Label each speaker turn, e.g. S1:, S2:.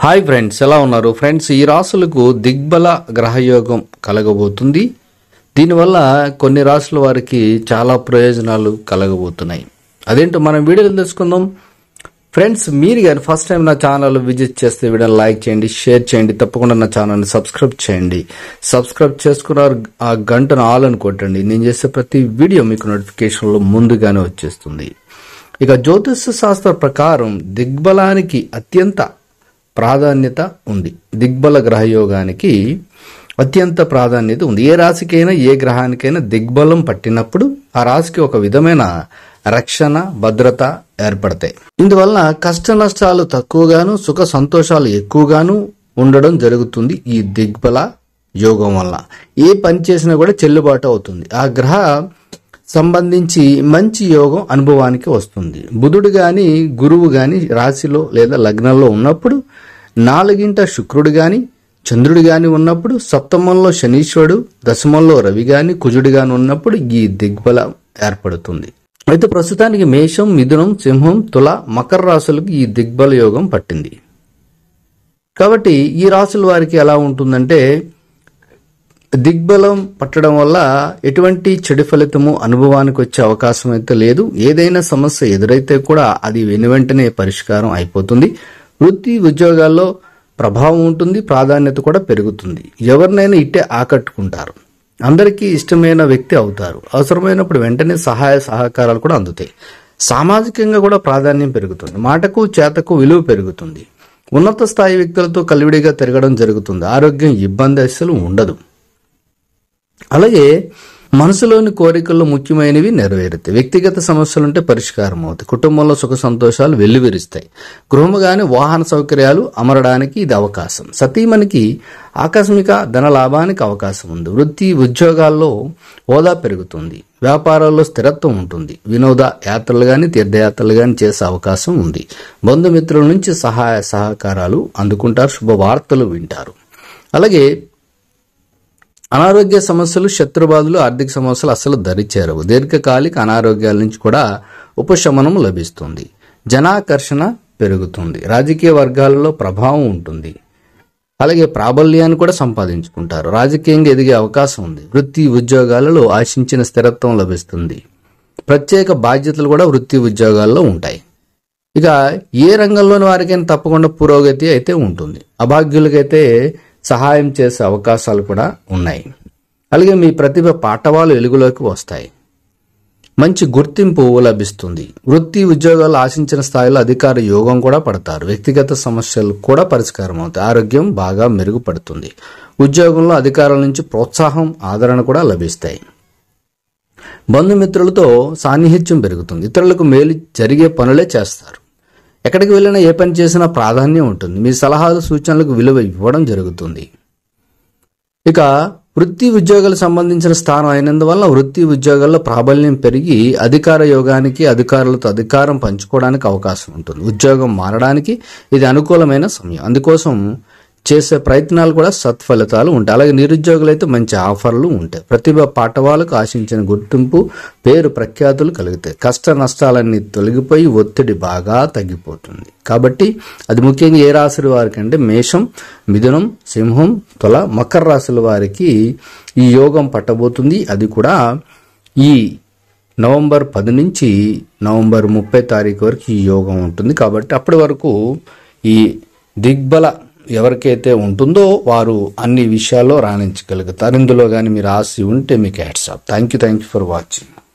S1: hi friends ఎలా ఉన్నారు friends ఈ రాసులకు దిగ్బల గ్రహయోగం కలగబోతుంది దీనివల్ల కొన్ని రాసుల వారికి చాలా ప్రయోజనాలు కలగబోతున్నాయి అదేంటో మనం వీడియోలు తెలుసుకుందాం ఫ్రెండ్స్ మీరు కానీ ఫస్ట్ టైం నా ఛానల్ విజిట్ చేస్తే వీడియోని లైక్ చేయండి షేర్ చేయండి తప్పకుండా నా ఛానల్ని సబ్స్క్రైబ్ చేయండి సబ్స్క్రైబ్ చేసుకున్న ఆ గంటను ఆల్ అని కొట్టండి నేను చేసే ప్రతి వీడియో మీకు నోటిఫికేషన్లో ముందుగానే వచ్చేస్తుంది ఇక జ్యోతిష శాస్త్ర ప్రకారం దిగ్బలానికి అత్యంత ప్రాధాన్యత ఉంది దిగ్బల గ్రహయోగానికి అత్యంత ప్రాధాన్యత ఉంది ఏ రాశికైనా ఏ గ్రహానికైనా దిగ్బలం పట్టినప్పుడు ఆ రాశికి ఒక విధమైన రక్షణ భద్రత ఏర్పడతాయి ఇందువల్ల కష్ట నష్టాలు తక్కువగాను సుఖ సంతోషాలు ఎక్కువగాను ఉండడం జరుగుతుంది ఈ దిగ్బల యోగం వల్ల ఏ పని చేసినా కూడా చెల్లుబాటు అవుతుంది ఆ గ్రహ సంబంధించి మంచి యోగం అనుభవానికి వస్తుంది బుధుడు గాని గురువు గాని రాశిలో లేదా లగ్నంలో ఉన్నప్పుడు నాలుగింట శుక్రుడు గాని చంద్రుడు గాని ఉన్నప్పుడు సప్తమంలో శనీశ్వరుడు దశమంలో రవి గాని కుజుడు గాని ఉన్నప్పుడు ఈ దిగ్బలం ఏర్పడుతుంది అయితే ప్రస్తుతానికి మేషం మిథునం సింహం తుల మకర రాశులకు ఈ దిగ్బల యోగం పట్టింది కాబట్టి ఈ రాశుల వారికి ఎలా ఉంటుందంటే దిగ్బలం పట్టడం వల్ల ఎటువంటి చెడు ఫలితము అనుభవానికి వచ్చే అవకాశం అయితే లేదు ఏదైనా సమస్య ఎదురైతే కూడా అది వెను వెంటనే పరిష్కారం అయిపోతుంది వృత్తి ఉద్యోగాల్లో ప్రభావం ఉంటుంది ప్రాధాన్యత కూడా పెరుగుతుంది ఎవరినైనా ఇట్టే ఆకట్టుకుంటారు అందరికీ ఇష్టమైన వ్యక్తి అవుతారు అవసరమైనప్పుడు వెంటనే సహాయ సహకారాలు కూడా అందుతాయి సామాజికంగా కూడా ప్రాధాన్యం పెరుగుతుంది మాటకు చేతకు విలువ పెరుగుతుంది ఉన్నత స్థాయి వ్యక్తులతో కలివిడిగా తిరగడం జరుగుతుంది ఆరోగ్యం ఇబ్బంది అస్సలు ఉండదు అలాగే మనసులోని కోరికల్లో ముఖ్యమైనవి నెరవేరుతాయి వ్యక్తిగత సమస్యలుంటే పరిష్కారం అవుతాయి కుటుంబంలో సుఖ సంతోషాలు వెల్లువిరుస్తాయి గృహము గాని వాహన సౌకర్యాలు అమరడానికి ఇది అవకాశం సతీమణికి ఆకస్మిక ధన లాభానికి అవకాశం ఉంది వృత్తి ఉద్యోగాల్లో హోదా పెరుగుతుంది వ్యాపారాల్లో స్థిరత్వం ఉంటుంది వినోద యాత్రలు గాని తీర్థయాత్రలు గాని చేసే అవకాశం ఉంది బంధుమిత్రుల నుంచి సహాయ సహకారాలు అందుకుంటారు శుభవార్తలు వింటారు అలాగే అనారోగ్య సమస్యలు శత్రుబాధలు ఆర్థిక సమస్యలు అసలు దరిచేరవు దీర్ఘకాలిక అనారోగ్యాల నుంచి కూడా ఉపశమనం లభిస్తుంది జనాకర్షణ పెరుగుతుంది రాజకీయ వర్గాలలో ప్రభావం ఉంటుంది అలాగే ప్రాబల్యాన్ని కూడా సంపాదించుకుంటారు రాజకీయంగా ఎదిగే అవకాశం ఉంది వృత్తి ఉద్యోగాలలో ఆశించిన స్థిరత్వం లభిస్తుంది ప్రత్యేక బాధ్యతలు కూడా వృత్తి ఉద్యోగాల్లో ఉంటాయి ఇక ఏ రంగంలోని వారికైనా తప్పకుండా పురోగతి అయితే ఉంటుంది అభాగ్యులకైతే సహాయం చేసే అవకాశాలు కూడా ఉన్నాయి అలాగే మీ ప్రతిభ పాఠవాలు వెలుగులోకి వస్తాయి మంచి గుర్తింపు లభిస్తుంది వృత్తి ఉద్యోగాలు ఆశించిన స్థాయిలో అధికార యోగం కూడా పడతారు వ్యక్తిగత సమస్యలు కూడా పరిష్కారం అవుతాయి ఆరోగ్యం బాగా మెరుగుపడుతుంది ఉద్యోగంలో అధికారుల నుంచి ప్రోత్సాహం ఆదరణ కూడా లభిస్తాయి బంధుమిత్రులతో సాన్నిహిత్యం పెరుగుతుంది ఇతరులకు మేలు జరిగే పనులే చేస్తారు ఎక్కడికి వెళ్ళినా ఏ పని చేసినా ప్రాధాన్యం ఉంటుంది మీ సలహాలు సూచనలకు విలువ ఇవ్వడం జరుగుతుంది ఇక వృత్తి ఉద్యోగాలకు సంబంధించిన స్థానం అయినందువల్ల వృత్తి ఉద్యోగాల్లో ప్రాబల్యం పెరిగి అధికార యోగానికి అధికారులతో అధికారం పంచుకోవడానికి అవకాశం ఉంటుంది ఉద్యోగం మారడానికి ఇది అనుకూలమైన సమయం అందుకోసం చేసే ప్రయత్నాలు కూడా సత్ఫలితాలు ఉంటాయి అలాగే నిరుద్యోగులు అయితే మంచి ఆఫర్లు ఉంటాయి ప్రతిభ పాఠవాలకు ఆశించిన గుర్తింపు పేరు ప్రఖ్యాతులు కలుగుతాయి కష్ట నష్టాలన్నీ తొలగిపోయి ఒత్తిడి బాగా తగ్గిపోతుంది కాబట్టి అది ముఖ్యంగా ఏ రాశి వారికి అంటే మేషం మిథునం సింహం తుల మకర రాశుల వారికి ఈ యోగం పట్టబోతుంది అది కూడా ఈ నవంబర్ పది నుంచి నవంబర్ ముప్పై తారీఖు వరకు ఈ యోగం ఉంటుంది కాబట్టి అప్పటి వరకు ఈ దిగ్బల ఎవరికైతే ఉంటుందో వారు అన్ని విషయాల్లో రాణించగలుగుతారు ఇందులో కానీ మీరు ఆశ ఉంటే మీకు hats off thank you thank you for watching